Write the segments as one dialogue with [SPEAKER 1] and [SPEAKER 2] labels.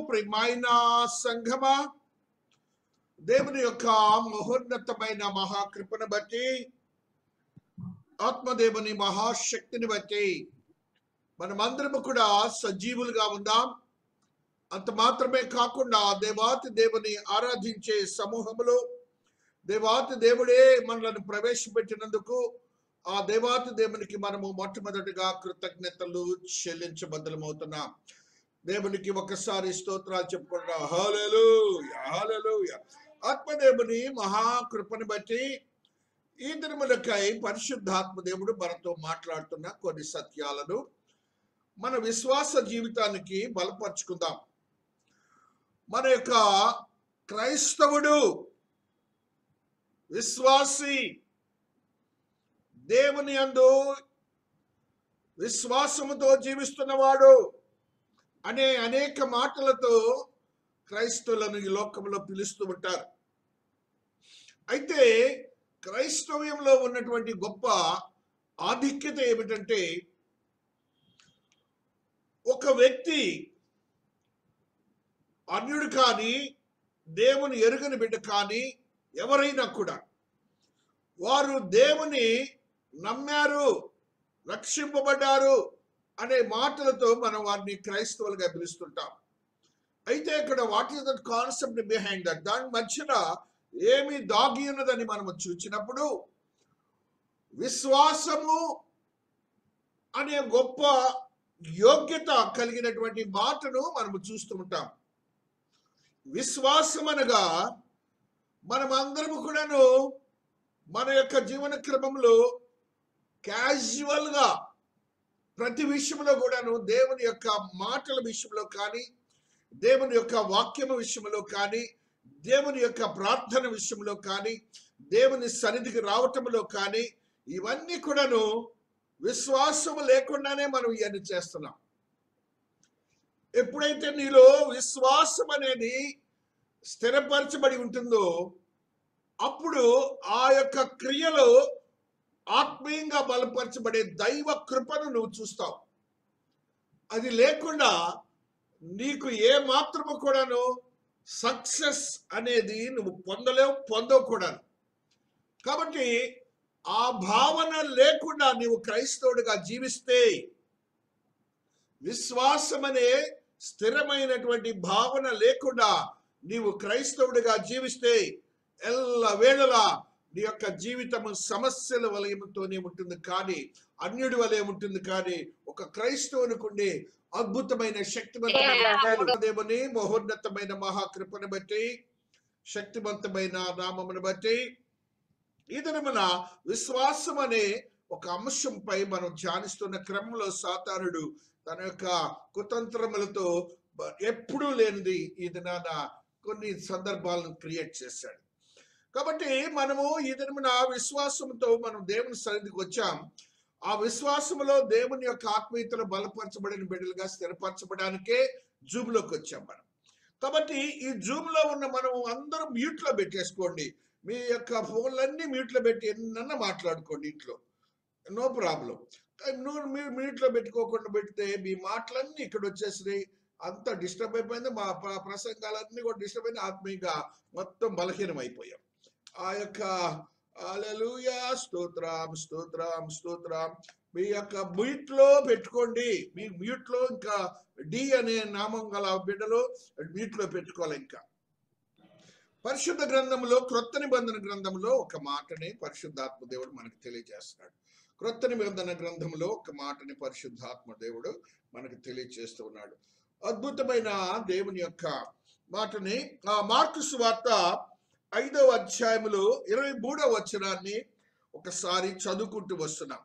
[SPEAKER 1] ప్రియమైన సంఘమా దేవుని యొక్క మహోన్నతమైన మహాకృపను బట్టి ఆత్మదేవుని మహాశక్తిని బట్టి మనమందరము కూడా సజీవులుగా ఉందాం అంత మాత్రమే కాకుండా దేవాతి దేవుని ఆరాధించే సమూహములో దేవాతి దేవుడే మనలను ప్రవేశపెట్టినందుకు ఆ దేవాతి దేవునికి మనము మొట్టమొదటిగా కృతజ్ఞతలు చెల్లించబద్దలమవుతున్నాం దేవునికి ఒకసారి స్తోత్రాలు చెప్పుకుంటా హాలలు హాలలు ఆత్మదేవుని మహాకృపని బట్టి ఈ దినములకై పరిశుద్ధాత్మ దేవుడు మనతో మాట్లాడుతున్న కొన్ని సత్యాలను మన విశ్వాస జీవితానికి బలపరుచుకుందాం మన యొక్క క్రైస్తవుడు విశ్వాసి దేవుని అందు విశ్వాసముతో జీవిస్తున్నవాడు అనే అనేక మాటలతో క్రైస్తవులను ఈ లోకంలో పిలుస్తూ ఉంటారు అయితే క్రైస్తవ్యంలో ఉన్నటువంటి గొప్ప ఆధిక్యత ఏమిటంటే ఒక వ్యక్తి అన్యుడు కానీ దేవుని ఎరుగని బిడ్డ కానీ ఎవరైనా కూడా వారు దేవుని నమ్మారు రక్షింపబడ్డారు అనే మాటలతో మనం వారిని క్రైస్తవులుగా పిలుస్తుంటాం అయితే ఇక్కడ what is that concept behind that దాని మధ్యన ఏమి దాగి ఉన్నదని మనము చూచినప్పుడు విశ్వాసము అనే గొప్ప యోగ్యత కలిగినటువంటి మాటను మనము చూస్తూ ఉంటాం విశ్వాసం అనగా మనం అందరము కూడాను మన యొక్క జీవన క్రమంలో క్యాజువల్ గా ప్రతి విషయంలో కూడాను దేవుని యొక్క మాటల విషయంలో కానీ దేవుని యొక్క వాక్యము విషయంలో కానీ దేవుని యొక్క ప్రార్థన విషయంలో కానీ దేవుని సన్నిధికి రావటంలో కానీ ఇవన్నీ కూడాను విశ్వాసము లేకుండానే మనం ఇవన్నీ చేస్తున్నాం ఎప్పుడైతే నీలో విశ్వాసం అనేది స్థిరపరచబడి ఉంటుందో అప్పుడు ఆ యొక్క క్రియలో ఆత్మీయంగా బలపరచబడే దైవ కృపను నువ్వు చూస్తావు అది లేకుండా నీకు ఏ మాత్రము కూడాను సక్సెస్ అనేది నువ్వు పొందలేవు పొందవు కూడా కాబట్టి ఆ భావన లేకుండా నీవు క్రైస్తవుడిగా జీవిస్తే విశ్వాసం అనే స్థిరమైనటువంటి భావన లేకుండా నీవు క్రైస్తవుడిగా జీవిస్తే ఎల్ల వేళలా నీ యొక్క జీవితము సమస్యల వలయంతోనే ఉంటుంది కానీ అన్యుడి వలె ఉంటుంది కానీ ఒక క్రైస్తవునికి ఉండే అద్భుతమైన శక్తివంతమైన దేవుని మహోన్నతమైన మహాకృపను బట్టి శక్తివంతమైన నామమును బట్టి ఈ దినమున విశ్వాసం అనే ఒక అంశంపై మనం ధ్యానిస్తున్న క్రమంలో సాతానుడు తన యొక్క కుతంత్రములతో బ- ఎప్పుడూ లేనిది ఈ దినాన కొన్ని సందర్భాలను క్రియేట్ చేశాడు కాబట్టి మనము ఈ దినమున విశ్వాసంతో మనం దేవుని సన్నిధికి వచ్చాం ఆ విశ్వాసములో దేవుని యొక్క ఆత్మీయతలు బలపరచబడిన బిడ్డలుగా స్థిరపరచబడానికే జూమ్లోకి వచ్చాం మనం కాబట్టి ఈ జూమ్ లో ఉన్న మనం అందరం మ్యూట్ లో పెట్టేసుకోండి మీ యొక్క ఫోన్లన్నీ మ్యూట్ లో పెట్టి ఎన్నన్నా మాట్లాడుకోండి ఇంట్లో నో ప్రాబ్లం నువ్వు మీరు మ్యూట్ లో పెట్టుకోకుండా పెడితే మీ మాటలన్నీ ఇక్కడ వచ్చేసినాయి అంతా డిస్టర్బ్ అయిపోయింది మా ప్ర- ప్రసంగాలన్నీ కూడా డిస్టర్బ్ అయిన ఆత్మీయంగా మొత్తం బలహీనం అయిపోయాం ఆ యొక్క హల్లెలూయా స్తోత్రం స్తోత్రం స్తోత్రం మీ యొక్క మ్యూట్ లో పెట్టుకోండి మీ మ్యూట్ లో ఇంకా డి అనే నామం గల బిడ్డలు మ్యూట్ లో పెట్టుకోవాలి ఇంకా పరిశుద్ధ గ్రంథంలో క్రొత్త నిబంధన గ్రంథంలో ఒక మాటని పరిశుద్ధాత్మ దేవుడు మనకు తెలియజేస్తున్నాడు క్రొత్త నిబంధన గ్రంథంలో ఒక మాటని పరిశుద్ధాత్మ దేవుడు మనకు తెలియజేస్తూ ఉన్నాడు అద్భుతమైన దేవుని యొక్క మాటని ఆ మార్కు సువార్త ఐదవ అధ్యాయములో ఇరవై మూడవ వచనాన్ని ఒకసారి చదువుకుంటూ వస్తున్నాం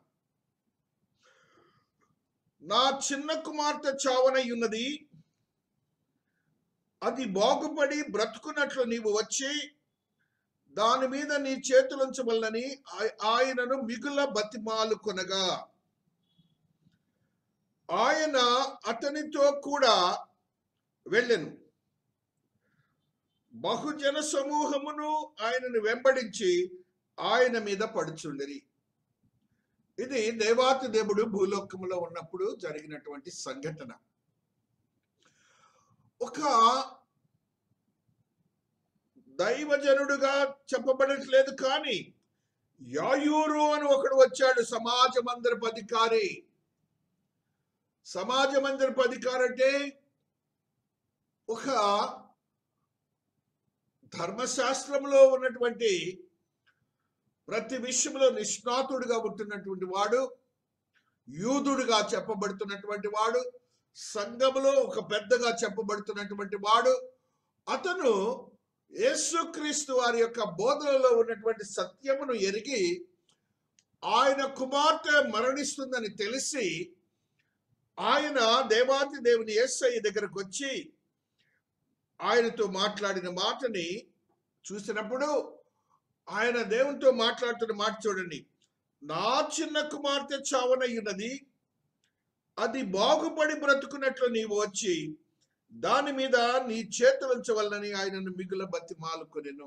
[SPEAKER 1] నా చిన్న కుమార్తె చావనై ఉన్నది అది బాగుపడి బ్రతుకున్నట్లు నీవు వచ్చి దాని మీద నీ చేతులుంచవలనని ఆయ- ఆయనను మిగుల బతిమాలు కొనగా ఆయన అతనితో కూడా వెళ్ళెను బహుజన సమూహమును ఆయనను వెంబడించి ఆయన మీద పడుచుండిరి ఇది దేవాతి దేవుడు భూలోకములో ఉన్నప్పుడు జరిగినటువంటి సంఘటన ఒక దైవజనుడుగా చెప్పబడట్లేదు కానీ యాయూరు అని ఒకడు వచ్చాడు సమాజ మందిరపు అధికారి సమాజ మందిరపు అధికారి అంటే ఒక ధర్మశాస్త్రంలో ఉన్నటువంటి ప్రతి విషయంలో నిష్ణాతుడుగా ఉంటున్నటువంటి వాడు యూదుడుగా చెప్పబడుతున్నటువంటి వాడు సంఘములో ఒక పెద్దగా చెప్పబడుతున్నటువంటి వాడు అతను యేసుక్రీస్తు వారి యొక్క బోధనలో ఉన్నటువంటి సత్యమును ఎరిగి ఆయన కుమార్తె మరణిస్తుందని తెలిసి ఆయన దేవాతి దేవుని యేసయ్య దగ్గరకు వచ్చి ఆయనతో మాట్లాడిన మాటని చూసినప్పుడు ఆయన దేవునితో మాట్లాడుతున్న మాట చూడండి నా చిన్న కుమార్తె చావనయ్యున్నది అది బాగుపడి బ్రతుకున్నట్లు నీవు వచ్చి దాని మీద నీ చేతి ఉంచవలనని ఆయనను మిగుల బతి మాలుకొనెను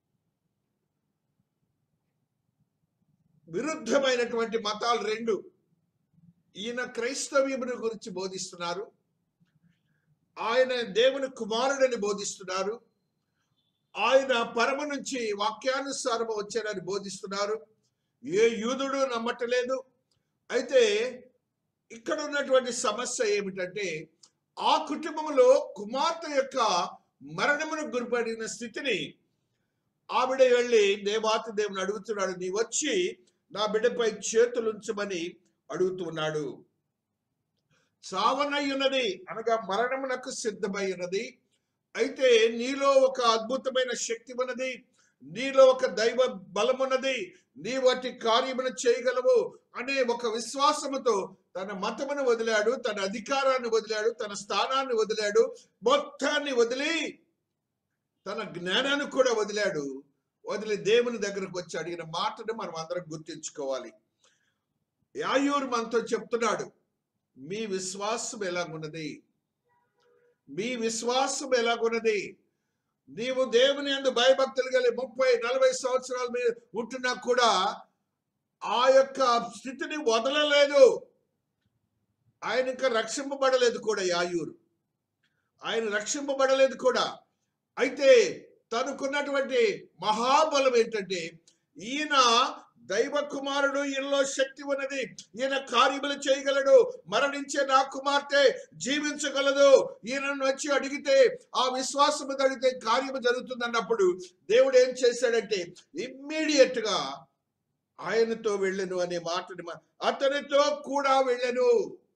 [SPEAKER 1] విరుద్ధమైనటువంటి మతాలు రెండు ఈయన క్రైస్తవ్యమును గురించి బోధిస్తున్నారు ఆయన దేవుని కుమారుడని బోధిస్తున్నారు ఆయన పరమ నుంచి వాక్యానుసారం వచ్చారని బోధిస్తున్నారు ఏ యూదుడు నమ్మటలేదు అయితే ఇక్కడ ఉన్నటువంటి సమస్య ఏమిటంటే ఆ కుటుంబంలో కుమార్తె యొక్క మరణమును గురిపడిన స్థితిని ఆవిడ వెళ్ళి దేవాతి దేవుని అడుగుతున్నాడు నీ వచ్చి నా బిడ్డపై చేతులుంచమని అడుగుతున్నాడు చావనై ఉన్నది అనగా మరణమునకు సిద్ధమై ఉన్నది అయితే నీలో ఒక అద్భుతమైన శక్తి ఉన్నది నీలో ఒక దైవ బలం ఉన్నది నీ వాటి కార్యమును చేయగలవు అనే ఒక విశ్వాసముతో తన మతమును వదిలాడు తన అధికారాన్ని వదిలాడు తన స్థానాన్ని వదిలాడు మొత్తాన్ని వదిలి తన జ్ఞానాన్ని కూడా వదిలాడు వదిలి దేవుని దగ్గరకు వచ్చి అడిగిన మాటను మనం అందరం గుర్తించుకోవాలి యాయూరు మనతో చెప్తున్నాడు మీ విశ్వాసం ఎలాగున్నది మీ విశ్వాసం ఎలాగున్నది నీవు దేవుని అందు భయభక్తులు కలిగి ముప్పై నలభై సంవత్సరాల మీద ఉంటున్నా కూడా ఆ యొక్క స్థితిని వదలలేదు ఆయన ఇంకా రక్షింపబడలేదు కూడా యాయూరు ఆయన రక్షింపబడలేదు కూడా అయితే తనకున్నటువంటి మహాబలం ఏంటంటే ఈయన దైవ కుమారుడు ఈయనలో శక్తి ఉన్నది ఈయన కార్యములు చేయగలడు మరణించే నా కుమార్తె జీవించగలదు ఈయనను వచ్చి అడిగితే ఆ విశ్వాసము అడిగితే కార్యము జరుగుతుంది అన్నప్పుడు దేవుడు ఏం చేశాడంటే ఇమ్మీడియట్ గా ఆయనతో వెళ్ళను అనే మాటని మా- అతనితో కూడా వెళ్ళను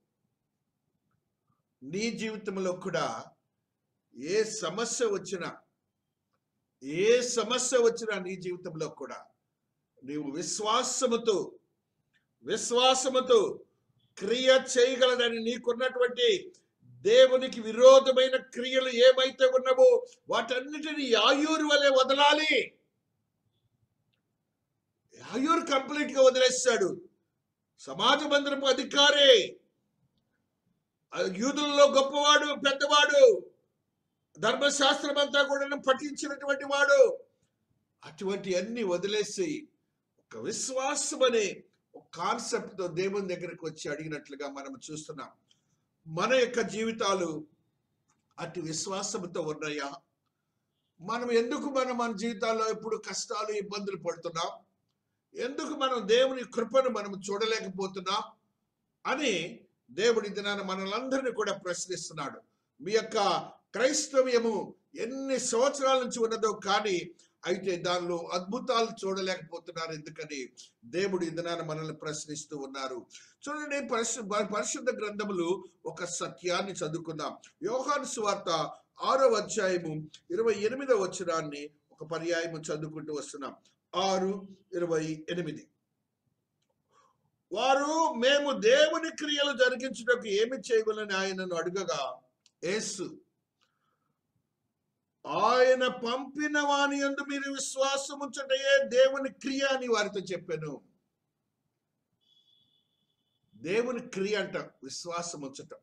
[SPEAKER 1] నీ జీవితంలో కూడా ఏ సమస్య వచ్చినా ఏ సమస్య వచ్చినా నీ జీవితంలో కూడా నీవు విశ్వాసముతో విశ్వాసముతో క్రియ చేయగలడని నీకున్నటువంటి దేవునికి విరోధమైన క్రియలు ఏమైతే ఉన్నావో వాటన్నిటిని యాయూరు వలె వదలాలి యాయూరు కంప్లీట్ గా వదిలేస్తాడు సమాజ మందిరపు అధికారి ఆ యూదులలో గొప్పవాడు పెద్దవాడు ధర్మశాస్త్రం అంతా కూడా పఠించినటువంటి వాడు అటువంటి అన్ని వదిలేసి ఒక విశ్వాసం అనే ఒక కాన్సెప్ట్ తో దేవుని దగ్గరికి వచ్చి అడిగినట్లుగా మనం చూస్తున్నాం మన యొక్క జీవితాలు అటు విశ్వాసంతో ఉన్నాయా మనం ఎందుకు మనం మన జీవితాల్లో ఎప్పుడు కష్టాలు ఇబ్బందులు పడుతున్నాం ఎందుకు మనం దేవుని కృపను మనం చూడలేకపోతున్నాం అని దేవుడి దినాన మనలందరినీ కూడా ప్రశ్నిస్తున్నాడు మీ యొక్క క్రైస్తవ్యము ఎన్ని సంవత్సరాల నుంచి ఉన్నదో కానీ అయితే దానిలో అద్భుతాలు చూడలేకపోతున్నారు ఎందుకని దేవుడు ఈ దినాన మనల్ని ప్రశ్నిస్తూ ఉన్నారు చూడండి పరిశు పరిశుద్ధ గ్రంథములు ఒక సత్యాన్ని చదువుకుందాం యోహాను సువార్త ఆరో అధ్యాయము ఇరవై ఎనిమిదో వచనాన్ని ఒక పర్యాయము చదువుకుంటూ వస్తున్నాం ఆరు ఇరవై ఎనిమిది వారు మేము దేవుని క్రియలు జరిగించుటకు ఏమి చేయగలని ఆయనను అడుగగా యేసు ఆయన పంపిన వాని యందు మీరు విశ్వాసం ఉంచటయే దేవుని క్రియ అని వారితో చెప్పాను దేవుని క్రియ అంట విశ్వాసం ఉంచటం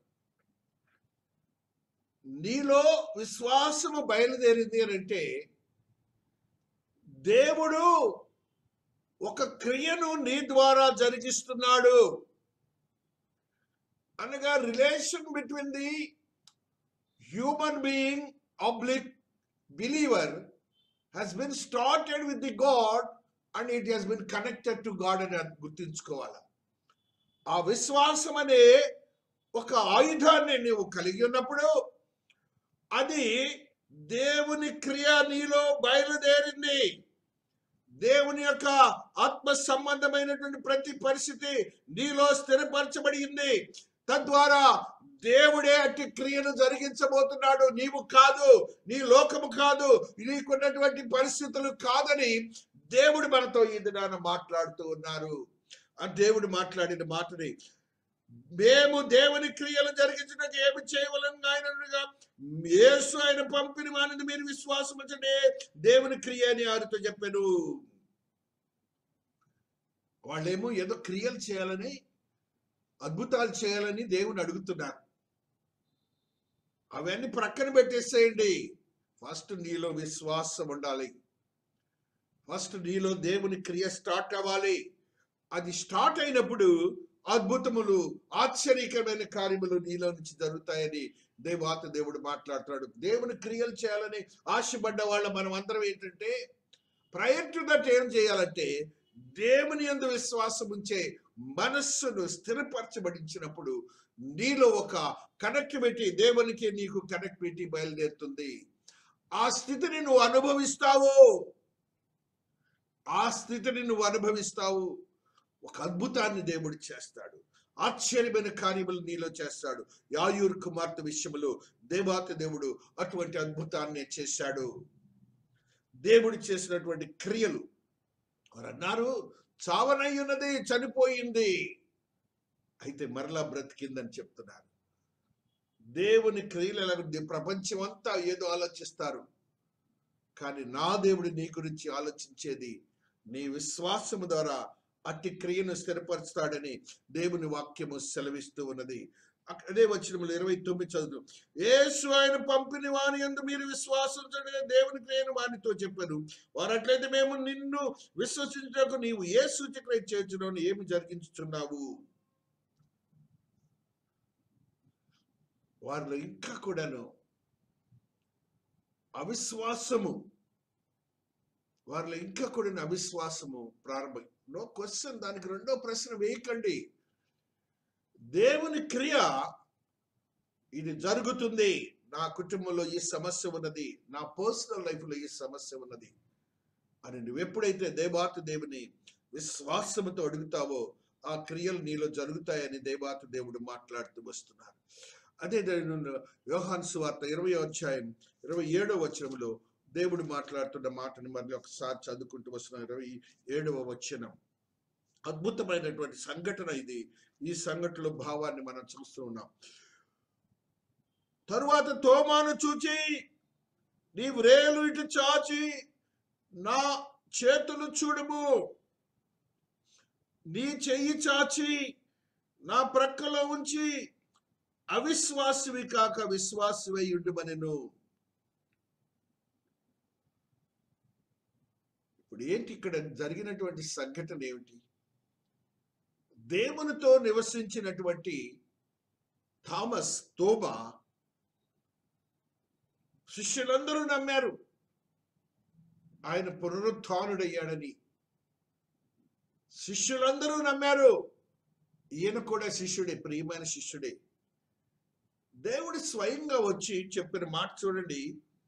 [SPEAKER 1] నీలో విశ్వాసము బయలుదేరింది అని అంటే దేవుడు ఒక క్రియను నీ ద్వారా జరిగిస్తున్నాడు అనగా relation between the human being oblique believer has been started with the God and it has been connected to God అని అది గుర్తుంచుకోవాలి ఆ విశ్వాసం అనే ఒక ఆయుధాన్ని నీవు కలిగి ఉన్నప్పుడు అది దేవుని క్రియ నీలో బయలుదేరింది దేవుని యొక్క ఆత్మ సంబంధమైనటువంటి ప్రతి పరిస్థితి నీలో స్థిరపరచబడింది తద్వారా దేవుడే అట్టి క్రియను జరిగించబోతున్నాడు నీవు కాదు నీ లోకము కాదు నీకున్నటువంటి పరిస్థితులు కాదని దేవుడు మనతో ఈ దినాన మాట్లాడుతూ ఉన్నారు ఆ దేవుడు మాట్లాడిన మాటని మేము దేవుని క్రియలు జరిగించడానికి ఏమి చేయవలని ఆయన అనగా, యేసు ఆయన పంపిన వానిని మీరు విశ్వాసం ఉంచండి దేవుని క్రియ అని ఆయనతో చెప్పాను వాళ్ళేమో ఏదో క్రియలు చేయాలని అద్భుతాలు చేయాలని దేవుని అడుగుతున్నారు అవన్నీ ప్రక్కన పెట్టేసేయండి ఫస్ట్ నీలో విశ్వాసం ఉండాలి ఫస్ట్ నీలో దేవుని క్రియ స్టార్ట్ అవ్వాలి అది స్టార్ట్ అయినప్పుడు అద్భుతములు ఆశ్చర్యకరమైన కార్యములు నీలో నుంచి జరుగుతాయని దేవాత దేవుడు మాట్లాడుతున్నాడు దేవుని క్రియలు చేయాలని ఆశపడ్డ వాళ్ళ మనం అందరం ఏంటంటే ప్రయర్ టు దట్ ఏం చేయాలంటే దేవుని యందు విశ్వాసం ఉంచే మనస్సును స్థిరపరచబడించినప్పుడు నీలో ఒక కనెక్టివిటీ దేవునికి నీకు కనెక్టివిటీ బయలుదేరుతుంది ఆ స్థితిని నువ్వు అనుభవిస్తావు ఆ స్థితిని నువ్వు అనుభవిస్తావు ఒక అద్భుతాన్ని దేవుడు చేస్తాడు ఆశ్చర్యమైన కార్యములు నీలో చేస్తాడు యాయూర్ కుమార్తె విషయములో దేవాత దేవుడు అటువంటి అద్భుతాన్ని చేశాడు దేవుడు చేసినటువంటి క్రియలు వారు అన్నారు చావనై ఉన్నది చనిపోయింది అయితే మరలా బ్రతికిందని చెప్తున్నారు దేవుని క్రియలు ఎలా ఉంది ప్రపంచం అంతా ఏదో ఆలోచిస్తారు కానీ నా దేవుడు నీ గురించి ఆలోచించేది నీ విశ్వాసము ద్వారా అట్టి క్రియను స్థిరపరుస్తాడని దేవుని వాక్యము సెలవిస్తూ ఉన్నది అక్- అదే వచ్చినములు ఇరవై తొమ్మిది చదువు యేసు ఆయన పంపిన వాని యందు మీరు విశ్వాసించడే దేవుని క్రియను వానితో చెప్పారు వారు అట్లయితే మేము నిన్ను విశ్వసించకు నీవు ఏ సూచక్రియ చేర్చులో ఏమి జరిగించుచున్నావు వారిలో ఇంకా కూడాను అవిశ్వాసము వారిలో ఇంకా కూడా అవిశ్వాసము ప్రారంభం నో క్వశ్చన్ దానికి రెండో ప్రశ్న వేయకండి దేవుని క్రియ ఇది జరుగుతుంది నా కుటుంబంలో ఈ సమస్య ఉన్నది నా పర్సనల్ లైఫ్ లో ఈ సమస్య ఉన్నది అని నువ్వు ఎప్పుడైతే దేవాతు దేవుని విశ్వాసముతో అడుగుతావో ఆ క్రియలు నీలో జరుగుతాయని దేవాతు దేవుడు మాట్లాడుతూ వస్తున్నారు అదే నేను యోహాన్ సువార్త ఇరవై అధ్యాయం ఇరవై ఏడవ వచనంలో దేవుడు మాట్లాడుతున్న మాటని మళ్ళీ ఒకసారి చదువుకుంటూ వస్తున్నాం ఇరవై ఏడవ వచనం అద్భుతమైనటువంటి సంఘటన ఇది ఈ సంఘటనలో భావాన్ని మనం చూస్తూ ఉన్నాం తరువాత తోమాను చూచి నీ వ్రేలు ఇటు చాచి నా చేతులు చూడుము నీ చెయ్యి చాచి నా ప్రక్కలో ఉంచి అవిశ్వాసివి కాక విశ్వాసివై ఉండుమనెను ఇప్పుడు ఏంటి ఇక్కడ జరిగినటువంటి సంఘటన ఏమిటి దేవునితో నివసించినటువంటి థామస్ తోమా శిష్యులందరూ నమ్మారు ఆయన పునరుత్డయ్యాడని శిష్యులందరూ నమ్మారు ఈయన కూడా శిష్యుడే ప్రియమైన శిష్యుడే దేవుడు స్వయంగా వచ్చి చెప్పిన మాట చూడండి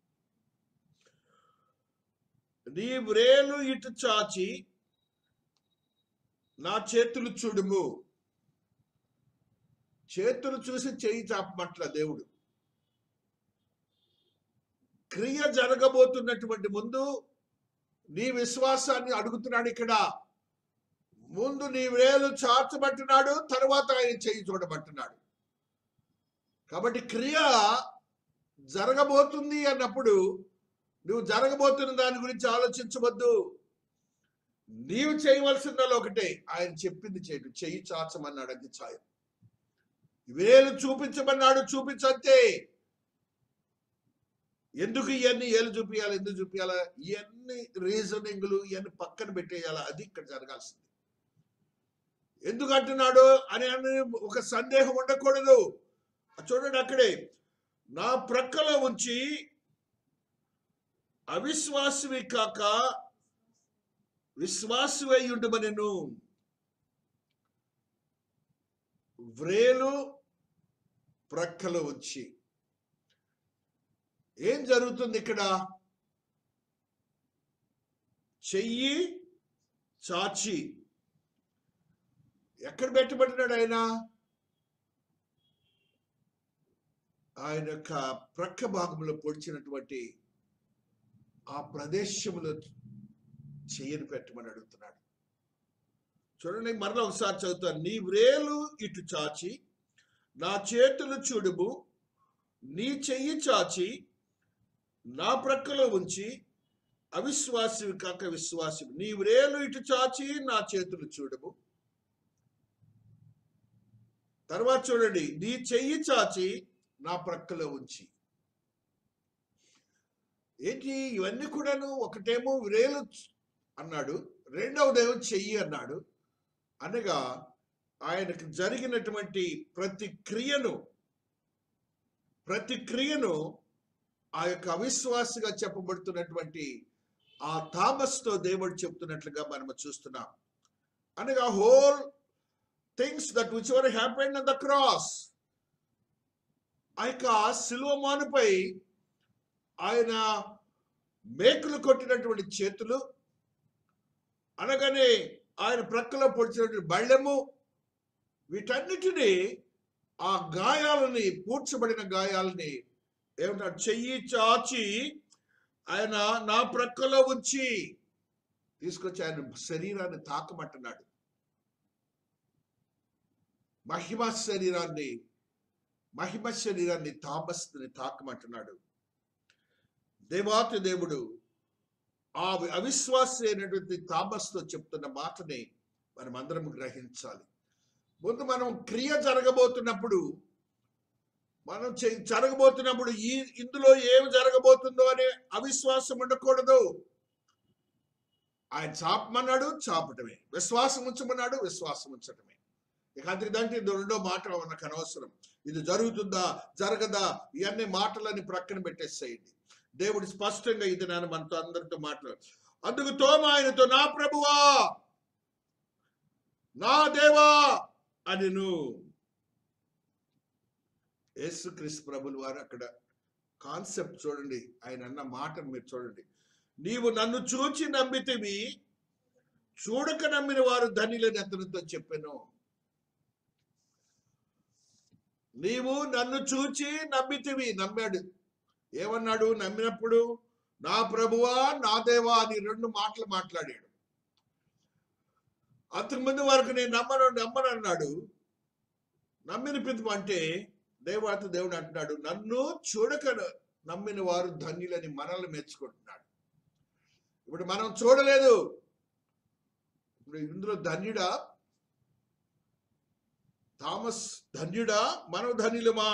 [SPEAKER 1] నీ వ్రేలు ఇటు చాచి నా చేతులు చూడుము చేతులు చూసి చేయి చాపమట్ల దేవుడు క్రియ జరగబోతున్నటువంటి ముందు నీ విశ్వాసాన్ని అడుగుతున్నాడు ఇక్కడ ముందు నీ వేలు చాచబట్టినాడు తర్వాత ఆయన చేయి చూడబట్టినాడు కాబట్టి క్రియ జరగబోతుంది అన్నప్పుడు నువ్వు జరగబోతున్న దాని గురించి ఆలోచించవద్దు నీవు చేయవలసిందలో ఒకటే ఆయన చెప్పింది చేయడు చెయ్యి చాచమన్నాడు అది చాయం వేలు చూపించమన్నాడు చూపించంతే ఎందుకు ఇవన్నీ ఏలు చూపించాలి ఎందుకు చూపించాలా ఇవన్నీ రీజనింగ్లు ఇవన్నీ పక్కన పెట్టేయాలా అది ఇక్కడ జరగాల్సింది ఎందుకు అంటున్నాడు అని అని ఒక సందేహం ఉండకూడదు చూడండి అక్కడే నా ప్రక్కలో ఉంచి అవిశ్వాసవి కాక విశ్వాసవై ఉండమనెను వ్రేలు ప్రక్కలో వచ్చి ఏం జరుగుతుంది ఇక్కడ చెయ్యి చాచి ఎక్కడ పెట్టబడినాడు ఆయన ఆయన యొక్క ప్రక్క భాగంలో పొడిచినటువంటి ఆ ప్రదేశంలో చెయ్యని పెట్టమని అడుగుతున్నాడు చూడండి మరలా ఒకసారి చదువుతాను నీ వ్రేలు ఇటు చాచి నా చేతులు చూడుము నీ చెయ్యి చాచి నా ప్రక్కలో ఉంచి అవిశ్వాసివి కాక విశ్వాసి నీ వ్రేలు ఇటు చాచి నా చేతులు చూడము తర్వాత చూడండి నీ చెయ్యి చాచి నా ప్రక్కలో ఉంచి ఏంటి ఇవన్నీ కూడాను ఒకటేమో వ్రేలు అన్నాడు రెండవదేమో చెయ్యి అన్నాడు అనగా ఆయనకు జరిగినటువంటి ప్రతి క్రియను ప్రతి క్రియను ఆ యొక్క అవిశ్వాసగా చెప్పబడుతున్నటువంటి ఆ థామస్ తో దేవుడు చెప్తున్నట్లుగా మనం చూస్తున్నాం అనగా whole things that which were happened on the cross ఆ యొక్క శిలువమానుపై ఆయన మేకులు కొట్టినటువంటి చేతులు అనగానే ఆయన ప్రక్కలో పొడిచినటువంటి బళ్ళెము వీటన్నిటినీ ఆ గాయాలని పూడ్చబడిన గాయాలని ఏమంటారు చెయ్యి చాచి ఆయన నా ప్రక్కలో ఉంచి తీసుకొచ్చి ఆయన శరీరాన్ని తాకమంటున్నాడు మహిమ శరీరాన్ని మహిమ శరీరాన్ని తాపస్ని తాకమంటున్నాడు దేవాతి దేవుడు ఆ అవిశ్వాసి అయినటువంటి తాపస్తో చెప్తున్న మాటని మనం అందరం గ్రహించాలి ముందు మనం క్రియ జరగబోతున్నప్పుడు మనం చే- జరగబోతున్నప్పుడు ఈ ఇందులో ఏమి జరగబోతుందో అనే అవిశ్వాసం ఉండకూడదు ఆయన చాపమన్నాడు చాపటమే విశ్వాసం ఉంచమన్నాడు విశ్వాసం ఉంచటమే ఇక అంతకంటే ఇది రెండో మాట మనకు అనవసరం ఇది జరుగుతుందా జరగదా ఇవన్నీ మాటలని ప్రక్కన పెట్టేసేయండి దేవుడు స్పష్టంగా ఇది నేను మనతో అందరితో మాట్లాడు అందుకు తోమ ఆయనతో నా ప్రభువా నా దేవా అనిను యేసుక్రీస్తు ప్రభులు వారు అక్కడ కాన్సెప్ట్ చూడండి ఆయన అన్న మాట మీరు చూడండి నీవు నన్ను చూచి నమ్మితివి చూడక నమ్మిన వారు ధనిలని అతనితో చెప్పాను నీవు నన్ను చూచి నమ్మితివి నమ్మాడు ఏమన్నాడు నమ్మినప్పుడు నా ప్రభువా నా దేవా అని రెండు మాటలు మాట్లాడాడు అంతకుముందు వరకు నేను నమ్మను నమ్మను అన్నాడు నమ్మిన పితుపు అంటే దేవాత దేవుడు అంటున్నాడు నన్ను చూడక నమ్మిన వారు ధన్యులని మనల్ని మెచ్చుకుంటున్నాడు ఇప్పుడు మనం చూడలేదు ఇప్పుడు ఇందులో ధన్యుడా థామస్ ధన్యుడా మనం ధన్యులమా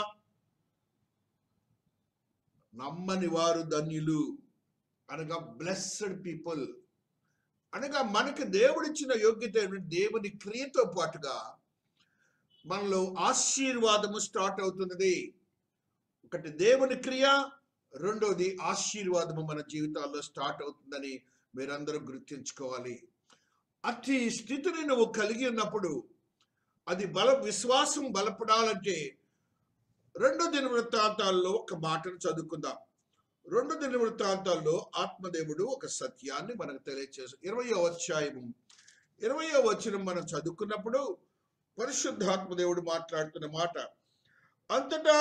[SPEAKER 1] నమ్మని వారు ధన్యులు అనగా బ్లెస్డ్ పీపుల్ అనగా మనకు దేవుడిచ్చిన యోగ్యత ఏమిటి? దేవుని క్రియతో పాటుగా మనలో ఆశీర్వాదము స్టార్ట్ అవుతున్నది ఒకటి దేవుని క్రియ రెండోది ఆశీర్వాదము మన జీవితాల్లో స్టార్ట్ అవుతుందని మీరందరూ గుర్తుంచుకోవాలి అట్టి స్థితిని నువ్వు కలిగి ఉన్నప్పుడు అది బల విశ్వాసం బలపడాలంటే రెండు దిన వృత్తాంతాల్లో ఒక మాటను చదువుకుందాం రెండు దిన వృత్తాంతాల్లో ఆత్మదేవుడు ఒక సత్యాన్ని మనకు తెలియచేసు ఇరవయో అధ్యాయము ఇరవయో వచనం మనం చదువుకున్నప్పుడు పరిశుద్ధాత్మదేవుడు మాట్లాడుతున్న మాట అంతటా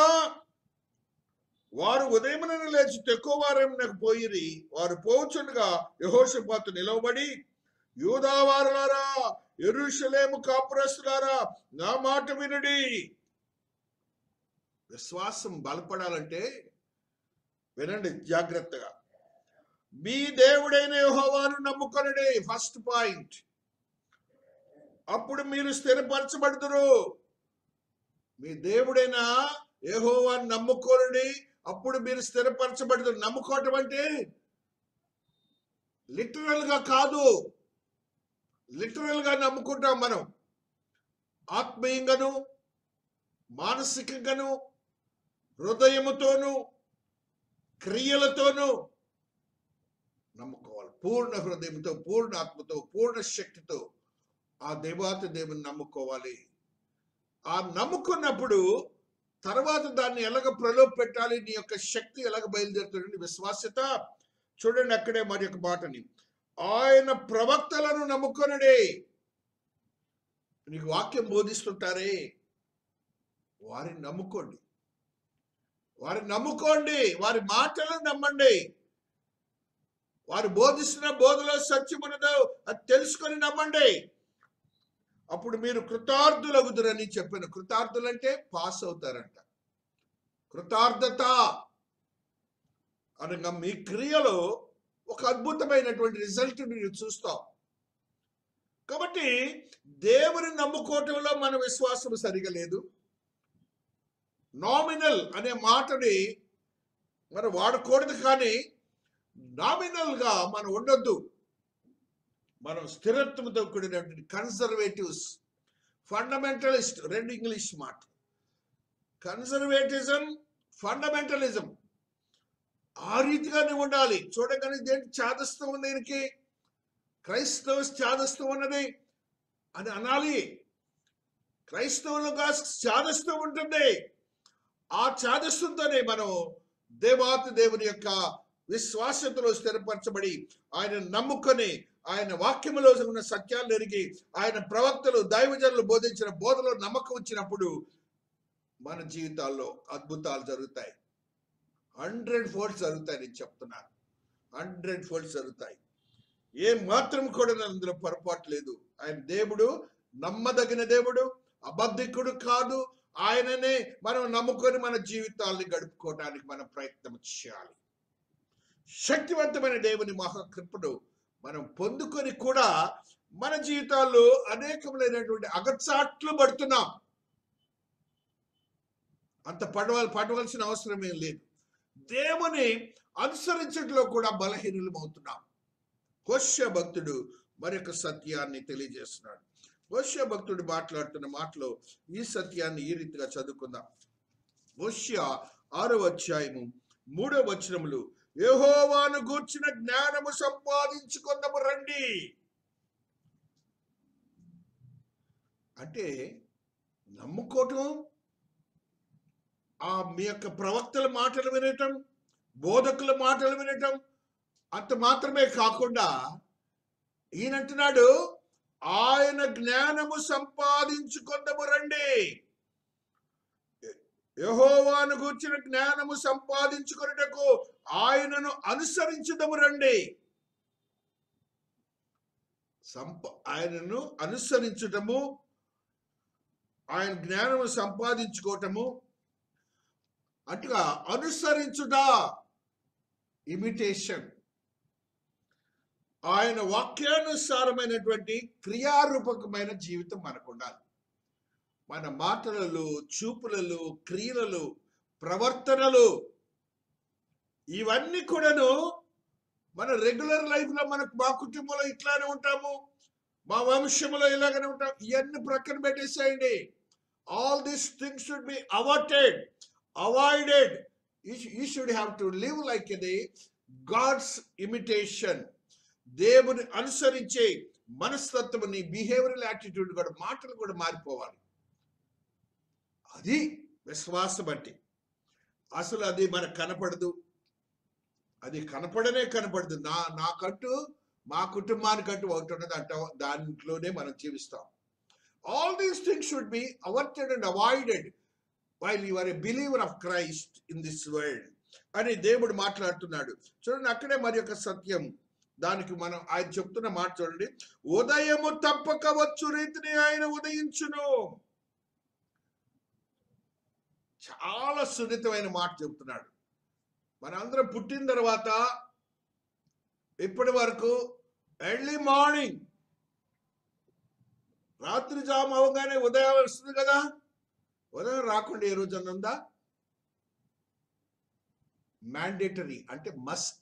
[SPEAKER 1] వారు ఉదయమున లేచి తెక్కువారంకు పోయిరి వారు పోచుండగా యహోషపాతు నిలవబడి యూదావారులారా ఎరుషలేము కాపురస్తులారా నా మాట వినుడి విశ్వాసం బలపడాలంటే వినండి జాగ్రత్తగా మీ దేవుడైన యెహోవాను నమ్ముకొనడే ఫస్ట్ పాయింట్ అప్పుడు మీరు స్థిరపరచబడుతురు మీ దేవుడైన యెహోవాను నమ్ముకోనండి అప్పుడు మీరు స్థిరపరచబడుతురు నమ్ముకోవటం అంటే లిటరల్ గా కాదు లిటరల్ గా నమ్ముకుంటాం మనం ఆత్మీయంగాను మానసికంగాను హృదయముతోనూ క్రియలతోనూ నమ్ముకోవాలి పూర్ణ హృదయంతో పూర్ణ ఆత్మతో పూర్ణ శక్తితో ఆ దేవాతి దేవుని నమ్ముకోవాలి ఆ నమ్ముకున్నప్పుడు తర్వాత దాన్ని ఎలాగ ప్రలోభ పెట్టాలి నీ యొక్క శక్తి ఎలాగ బయలుదేరుతుంది విశ్వాస్యత చూడండి అక్కడే మరి యొక్క మాటని ఆయన ప్రవక్తలను నమ్ముకొనడే నీకు వాక్యం బోధిస్తుంటారే వారిని నమ్ముకోండి వారిని నమ్ముకోండి వారి మాటలను నమ్మండి వారు బోధిస్తున్న బోధలో సత్యమున్నదో అది తెలుసుకొని నమ్మండి అప్పుడు మీరు కృతార్థులగుదురని చెప్పాను కృతార్థులంటే పాస్ అవుతారంట కృతార్థత అనగా మీ క్రియలో ఒక అద్భుతమైనటువంటి రిజల్ట్ మీరు చూస్తాం కాబట్టి దేవుని నమ్ముకోవటంలో మన విశ్వాసం సరిగా లేదు నామినల్ అనే మాటని మనం వాడకూడదు కానీ నామినల్ గా మనం ఉండొద్దు మనం స్థిరత్వంతో కూడినటువంటి కన్సర్వేటివ్స్ ఫండమెంటలిస్ట్ రెండు ఇంగ్లీష్ మాట కన్సర్వేటిజం ఫండమెంటలిజం ఆ రీతిగానే ఉండాలి చూడగానే దేంటి చాదస్తం ఉంది దీనికి క్రైస్తవ చాదస్తం ఉన్నది అని అనాలి క్రైస్తవులుగా చాదస్తం ఉంటుంది ఆ చాదస్తంతోనే మనం దేవాతి దేవుని యొక్క విశ్వాసతలో స్థిరపరచబడి ఆయన నమ్ముకొని ఆయన వాక్యములో ఉన్న సత్యాలు ఎరిగి ఆయన ప్రవక్తలు దైవజనులు బోధించిన బోధలో నమ్మకం వచ్చినప్పుడు మన జీవితాల్లో అద్భుతాలు జరుగుతాయి హండ్రెడ్ ఫోల్డ్స్ జరుగుతాయి నేను చెప్తున్నాను హండ్రెడ్ ఫోల్డ్స్ జరుగుతాయి ఏ మాత్రం కూడా అందులో పొరపాటు లేదు ఆయన దేవుడు నమ్మదగిన దేవుడు అబద్ధికుడు కాదు ఆయననే మనం నమ్ముకొని మన జీవితాల్ని గడుపుకోవడానికి మనం ప్రయత్నం చేయాలి శక్తివంతమైన దేవుని మహాకృపను మనం పొందుకొని కూడా మన జీవితాల్లో అనేకములైనటువంటి అగచాట్లు పడుతున్నాం అంత పడవల్ పడవలసిన అవసరం ఏం లేదు దేవుని అనుసరించడంలో కూడా బలహీనులం అవుతున్నాం హోష్య భక్తుడు మరొక సత్యాన్ని తెలియజేస్తున్నాడు హోష్య భక్తుడు మాట్లాడుతున్న మాటలో ఈ సత్యాన్ని ఈ రీతిగా చదువుకుందాం హోష్య ఆరో అధ్యాయము మూడో వచనములు యెహోవాను గూర్చిన జ్ఞానము సంపాదించుకుందాము రండి అంటే నమ్ముకోవటం ఆ మీ యొక్క ప్రవక్తల మాటలు వినటం బోధకుల మాటలు వినటం అంత మాత్రమే కాకుండా ఈయనంటున్నాడు ఆయన జ్ఞానము సంపాదించుకుందాము రండి యహోవాను గూర్చిన జ్ఞానము సంపాదించుకొనుటకు ఆయనను అనుసరించుదము రండి సంప ఆయనను అనుసరించటము ఆయన జ్ఞానము సంపాదించుకోవటము అటుగా అనుసరించుట ఇమిటేషన్ ఆయన వాక్యానుసారమైనటువంటి క్రియారూపకమైన జీవితం మనకు ఉండాలి మన మాటలలో చూపులలో క్రియలలో ప్రవర్తనలు ఇవన్నీ కూడాను మన రెగ్యులర్ లైఫ్ లో మనకు మా కుటుంబంలో ఇట్లానే ఉంటాము మా వంశంలో ఇలాగనే ఉంటాం ఇవన్నీ ప్రక్కన పెట్టేసేయండి all these things should be avoided avoided you should have to live like ఇది గాడ్స్ ఇమిటేషన్ దేవుని అనుసరించే మనస్తత్వం నీ బిహేవియరల్ యాటిట్యూడ్ కూడా మాటలు కూడా మారిపోవాలి అది విశ్వాసం బట్టి అసలు అది మనకు కనపడదు అది కనపడనే కనపడదు నా నాకంటూ మా కుటుంబానికంటూ ఒకటి ఉన్నది అంట దాంట్లోనే మనం జీవిస్తాం all these things should be averted and avoided while you are a believer of Christ in this world అని దేవుడు మాట్లాడుతున్నాడు చూడండి అక్కడే మరి యొక్క సత్యం దానికి మనం ఆయన చెప్తున్న మాట చూడండి ఉదయము తప్పక వచ్చు రీతిని ఆయన ఉదయించును చాలా సున్నితమైన మాట చెప్తున్నాడు మనందరం పుట్టిన తర్వాత ఇప్పటి వరకు ఎర్లీ మార్నింగ్ రాత్రి జాము అవగానే ఉదయం వస్తుంది కదా ఉదయం రాకుండా ఏ రోజు ఉందా మ్యాండేటరీ అంటే మస్ట్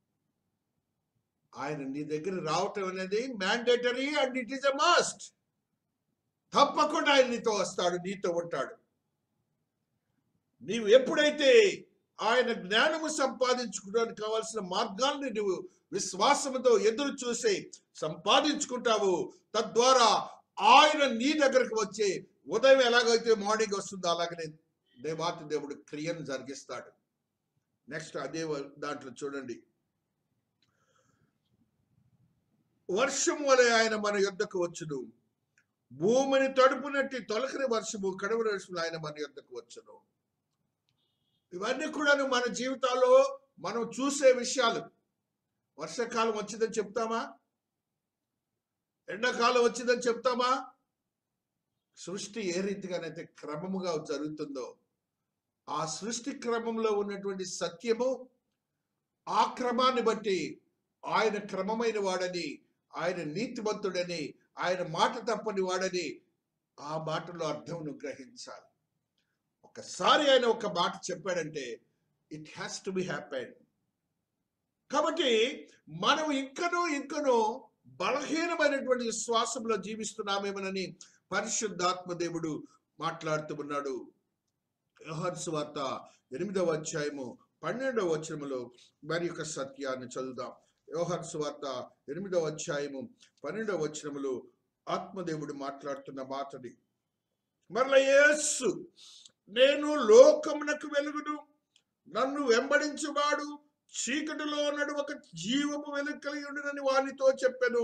[SPEAKER 1] ఆయన నీ దగ్గర రావటం అనేది mandatory and it is a must తప్పకుండా ఆయన నీతో వస్తాడు నీతో ఉంటాడు నీవు ఎప్పుడైతే ఆయన జ్ఞానము సంపాదించుకోవడానికి కావాల్సిన మార్గాల్ని నువ్వు విశ్వాసంతో ఎదురు చూసి సంపాదించుకుంటావు తద్వారా ఆయన నీ దగ్గరకు వచ్చే ఉదయం ఎలాగైతే మార్నింగ్ వస్తుందో అలాగనే దేవాతి దేవుడు క్రియను జరిగిస్తాడు నెక్స్ట్ అదే వ- దాంట్లో చూడండి వర్షం వలె ఆయన మన యొద్దకు వచ్చును భూమిని తడుపునట్టి తొలకరి వర్షము కడవ వర్షములు ఆయన మన యొద్దకు వచ్చును ఇవన్నీ కూడాను మన జీవితాల్లో మనం చూసే విషయాలు వర్షాకాలం వచ్చిందని చెప్తామా ఎండాకాలం వచ్చిందని చెప్తామా సృష్టి ఏ రీతిగానైతే క్రమముగా జరుగుతుందో ఆ సృష్టి క్రమంలో ఉన్నటువంటి సత్యము ఆ క్రమాన్ని బట్టి ఆయన క్రమమైన వాడని ఆయన నీతిమంతుడని ఆయన మాట తప్పని వాడని ఆ మాటలో అర్థమును గ్రహించాలి ఒకసారి ఆయన ఒక మాట చెప్పాడంటే it has to be happen కాబట్టి మనం ఇంకనూ ఇంకనూ బలహీనమైనటువంటి విశ్వాసంలో జీవిస్తున్నామేమోనని పరిశుద్ధాత్మ దేవుడు మాట్లాడుతూ ఉన్నాడు యోహాను సువార్త ఎనిమిదవ అధ్యాయము పన్నెండవ వచనములో మరి యొక్క సత్యాన్ని చదువుదాం యోహాను సువార్త ఎనిమిదవ అధ్యాయము పన్నెండవ వచనములో ఆత్మదేవుడు మాట్లాడుతున్న మాటని మరల యేసు నేను లోకమునకు వెలుగును నన్ను వెంబడించువాడు చీకటిలో ఉన్నడు ఒక జీవపు వెలుగు కలిగి ఉండునని వానితో చెప్పెను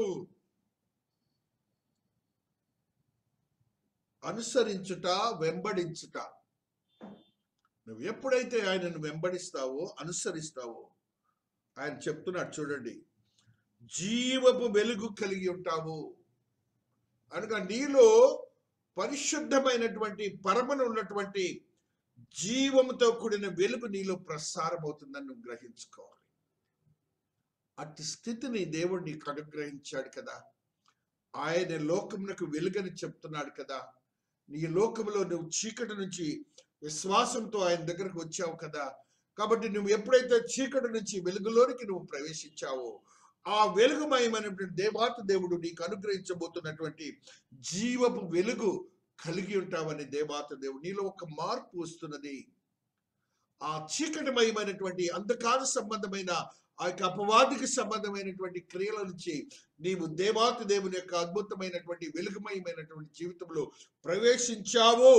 [SPEAKER 1] అనుసరించుట వెంబడించుట నువ్వు ఎప్పుడైతే ఆయనను వెంబడిస్తావో అనుసరిస్తావో ఆయన చెప్తున్నాడు చూడండి జీవపు వెలుగు కలిగి ఉంటావు అనగా నీలో పరిశుద్ధమైనటువంటి పరమను ఉన్నటువంటి జీవముతో కూడిన వెలుగు నీలో ప్రసారం అవుతుందని నువ్వు గ్రహించుకోవాలి అట్టి స్థితిని దేవుడు నీకు అనుగ్రహించాడు కదా ఆయన లోకమునకు వెలుగని చెప్తున్నాడు కదా నీ లోకములో నువ్వు చీకటి నుంచి విశ్వాసంతో ఆయన దగ్గరకు వచ్చావు కదా కాబట్టి నువ్వు ఎప్పుడైతే చీకటి నుంచి వెలుగులోనికి నువ్వు ప్రవేశించావో ఆ వెలుగుమయమైనటువంటి దేవాత దేవుడు నీకు అనుగ్రహించబోతున్నటువంటి జీవపు వెలుగు కలిగి ఉంటావని దేవాత దేవుడు నీలో ఒక మార్పు వస్తున్నది ఆ చీకటిమయమైనటువంటి అంధకార సంబంధమైన ఆ యొక్క అపవాదికి సంబంధమైనటువంటి క్రియల నుంచి నీవు దేవాతి దేవుని యొక్క అద్భుతమైనటువంటి వెలుగుమయమైనటువంటి జీవితంలో ప్రవేశించావు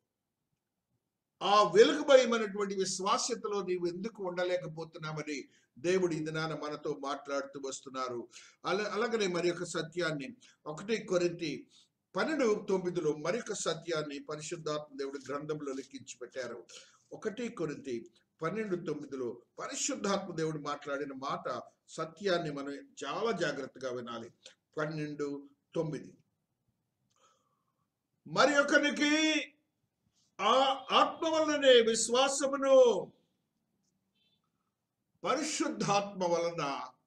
[SPEAKER 1] ఆ వెలుగుమయమైనటువంటి విశ్వాస్యతలో నీవు ఎందుకు ఉండలేకపోతున్నామని దేవుడు ఈ దినాన మనతో మాట్లాడుతూ వస్తున్నారు అలా అలాగనే మరి యొక్క సత్యాన్ని ఒకటి కొరింతి పన్నెండు తొమ్మిదిలో మరి యొక్క సత్యాన్ని పరిశుద్ధాత్మ దేవుడు గ్రంథంలో లిఖించి పెట్టారు ఒకటి కొరింతి పన్నెండు తొమ్మిదిలో పరిశుద్ధాత్మ దేవుడు మాట్లాడిన మాట సత్యాన్ని మనం చాలా జాగ్రత్తగా వినాలి పన్నెండు తొమ్మిది మరి ఒకరికి ఆ ఆత్మ వలననే విశ్వాసమును పరిశుద్ధాత్మ వలన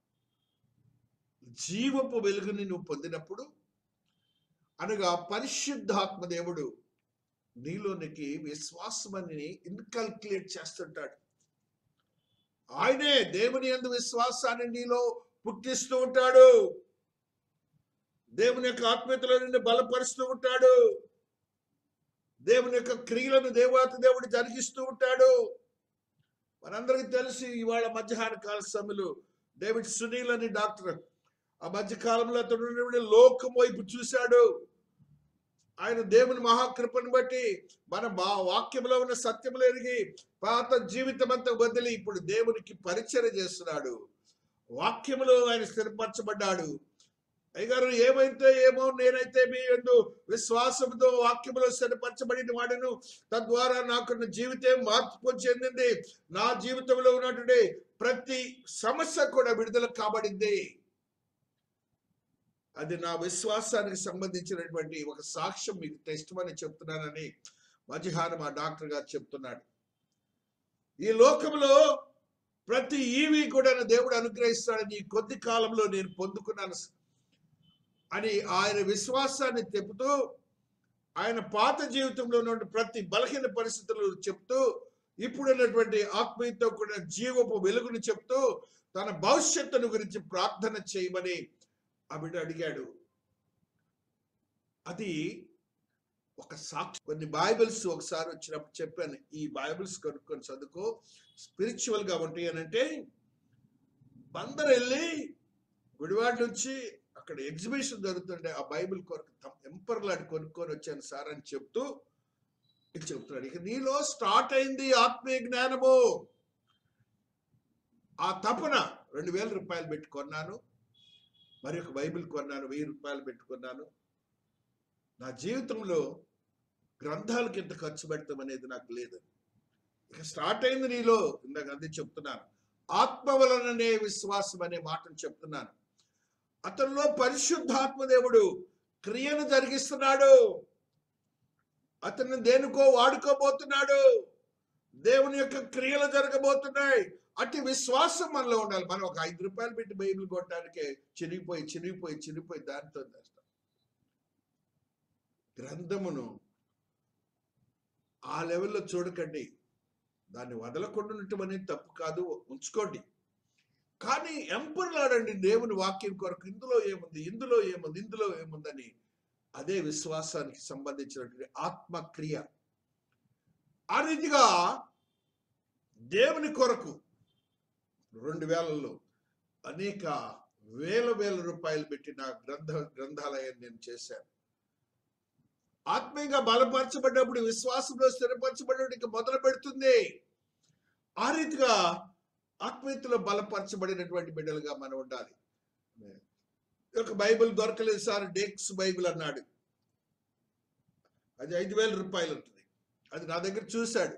[SPEAKER 1] జీవపు వెలుగుని నువ్వు పొందినప్పుడు అనగా పరిశుద్ధాత్మ దేవుడు నీలోనికి విశ్వాసమని ఇన్కల్కులేట్ చేస్తుంటాడు ఆయనే దేవుని యందు విశ్వాసాన్ని నీలో పుట్టిస్తూ ఉంటాడు దేవుని యొక్క ఆత్మీయతలో నిన్ను బలపరుస్తూ ఉంటాడు దేవుని యొక్క క్రియలను దేవాతి దేవుడు జరిగిస్తూ ఉంటాడు మనందరికీ తెలిసి ఇవాళ మధ్యాహ్న కాల సమయంలో డేవిడ్ సునీల్ అని డాక్టర్ ఆ మధ్య కాలంలో అతడు ఉన్నటువంటి లోకం వైపు చూశాడు ఆయన దేవుని మహాకృపను బట్టి మన బా వాక్యంలో ఉన్న సత్యములు ఎరిగి పాత జీవితం అంతా వదిలి ఇప్పుడు దేవునికి పరిచయం చేస్తున్నాడు వాక్యములో ఆయన స్థిరపరచబడ్డాడు అయ్యగారు ఏమైతే ఏమో నేనైతే మీ ఎందు విశ్వాసంతో వాక్యములో స్థిరపరచబడిన వాడను తద్వారా నాకున్న జీవితం మార్పు చెందింది నా జీవితంలో ఉన్నటువంటి ప్రతి సమస్య కూడా విడుదల కాబడింది అది నా విశ్వాసానికి సంబంధించినటువంటి ఒక సాక్ష్యం మీకు టెస్ట్ అని చెప్తున్నానని మధ్యాహ్నం ఆ డాక్టర్ గారు చెప్తున్నాడు ఈ లోకంలో ప్రతి ఈవి కూడా దేవుడు అనుగ్రహిస్తాడని ఈ కొద్ది కాలంలో నేను పొందుకున్నాను అని ఆయన విశ్వాసాన్ని చెబుతూ ఆయన పాత జీవితంలో ఉన్న ప్రతి బలహీన పరిస్థితులు చెప్తూ ఇప్పుడున్నటువంటి ఆత్మీయతో కూడిన జీవపు వెలుగును చెప్తూ తన భవిష్యత్తును గురించి ప్రార్థన చేయమని ఆవిడ అడిగాడు అది ఒక సాక్షి కొన్ని బైబిల్స్ ఒకసారి వచ్చినప్పుడు చెప్పాను ఈ బైబిల్స్ కొనుక్కొని చదువుకో స్పిరిచువల్ గా ఉంటాయి అని అంటే బందర్ వెళ్ళి గుడివాడ నుంచి అక్కడ ఎగ్జిబిషన్ జరుగుతుంటే ఆ బైబిల్ కొరకు ఎంపర్ లాంటి కొనుక్కొని వచ్చాను సార్ అని చెప్తూ ఇది చెప్తున్నాడు ఇక నీలో స్టార్ట్ అయింది ఆత్మీయ జ్ఞానము ఆ తపన రెండు వేల రూపాయలు పెట్టి కొన్నాను మరి ఒక బైబిల్ కొన్నాను వెయ్యి రూపాయలు పెట్టుకున్నాను నా జీవితంలో గ్రంథాలకు ఎంత ఖర్చు పెడతాం అనేది నాకు లేదు ఇక స్టార్ట్ అయింది నీలో ఇందాక అదే చెప్తున్నాను ఆత్మ వలననే విశ్వాసం అనే మాటను చెప్తున్నాను అతనిలో పరిశుద్ధాత్మ దేవుడు క్రియను జరిగిస్తున్నాడు అతన్ని దేనికో వాడుకోబోతున్నాడు దేవుని యొక్క క్రియలు జరగబోతున్నాయి అట్టి విశ్వాసం మనలో ఉండాలి మనం ఒక ఐదు రూపాయలు పెట్టి బైబిల్ కొట్టడానికి చిరిగిపోయి చిరిగిపోయి చిరిగిపోయి దాంతో చేస్తాం గ్రంథమును ఆ లెవెల్లో చూడకండి దాన్ని వదలకుండా ఉండటం అనేది తప్పు కాదు ఉంచుకోండి కానీ ఎంపర్లాడండి దేవుని వాక్యం కొరకు ఇందులో ఏముంది ఇందులో ఏముంది ఇందులో ఏముందని అదే విశ్వాసానికి సంబంధించినటువంటి ఆత్మక్రియ ఆ రీతిగా దేవుని కొరకు రెండు వేలలో అనేక వేల వేల రూపాయలు పెట్టిన గ్రంథ గ్రంథాలయాన్ని నేను చేశాను ఆత్మీయంగా బలపరచబడ్డప్పుడు విశ్వాసంలో స్థిరపరచబడ్డప్పుడు ఇక మొదలు పెడుతుంది ఆ రీతిగా ఆత్మీయతలో బలపరచబడినటువంటి బిడ్డలుగా మనం ఉండాలి ఒక బైబిల్ దొరకలేదు సార్ డేక్స్ బైబిల్ అన్నాడు అది ఐదు వేల రూపాయలు ఉంటుంది అది నా దగ్గర చూశాడు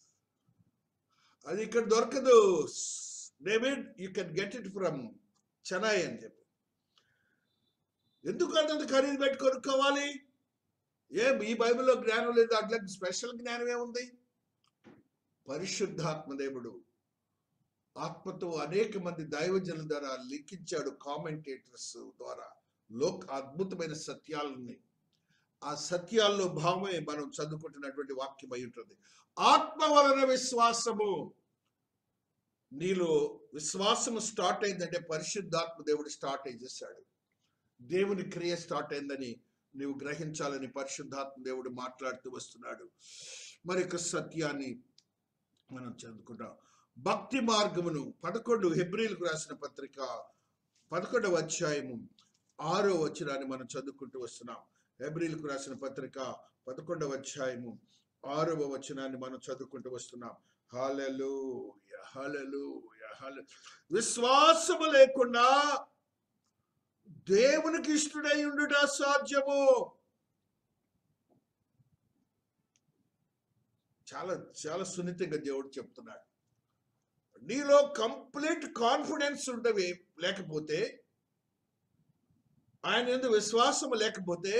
[SPEAKER 1] అది ఇక్కడ దొరకదు David you can get it from Chennai అని చెప్పి ఎందుకు అంత ఖరీదు పెట్టి కొనుక్కోవాలి ఏం ఈ బైబిల్లో జ్ఞానం లేదు అట్లా స్పెషల్ జ్ఞానం ఏముంది పరిశుద్ధాత్మ దేవుడు ఆత్మతో అనేక మంది దైవజనుల ద్వారా లిఖించాడు కామెంటేటర్స్ ద్వారా లోక్ అద్భుతమైన సత్యాలని ఆ సత్యాల్లో భావమే మనం చదువుకుంటున్నటువంటి వాక్యం అయి ఉంటుంది ఆత్మ వలన విశ్వాసము నీలో విశ్వాసము స్టార్ట్ అయిందంటే పరిశుద్ధాత్మ దేవుడు స్టార్ట్ అయి చేశాడు దేవుని క్రియ స్టార్ట్ అయిందని నీవు గ్రహించాలని పరిశుద్ధాత్మ దేవుడు మాట్లాడుతూ వస్తున్నాడు మరి యొక్క సత్యాన్ని మనం చదువుకుంటాం భక్తి మార్గమును పదకొండు హెబ్రిల్కు రాసిన పత్రిక పదకొండవ అధ్యాయము ఆరో వచనాన్ని మనం చదువుకుంటూ వస్తున్నాం హెబ్రిల్కు రాసిన పత్రిక పదకొండవ అధ్యాయము ఆరవ వచనాన్ని మనం చదువుకుంటూ వస్తున్నాం హాలలు హలలు హల విశ్వాసము లేకుండా దేవునికి ఇష్టడై ఉండుట సాధ్యము చాలా చాలా సున్నితంగా దేవుడు చెప్తున్నాడు నీలో కంప్లీట్ కాన్ఫిడెన్స్ ఉండవి లేకపోతే ఆయన ఎందు విశ్వాసం లేకపోతే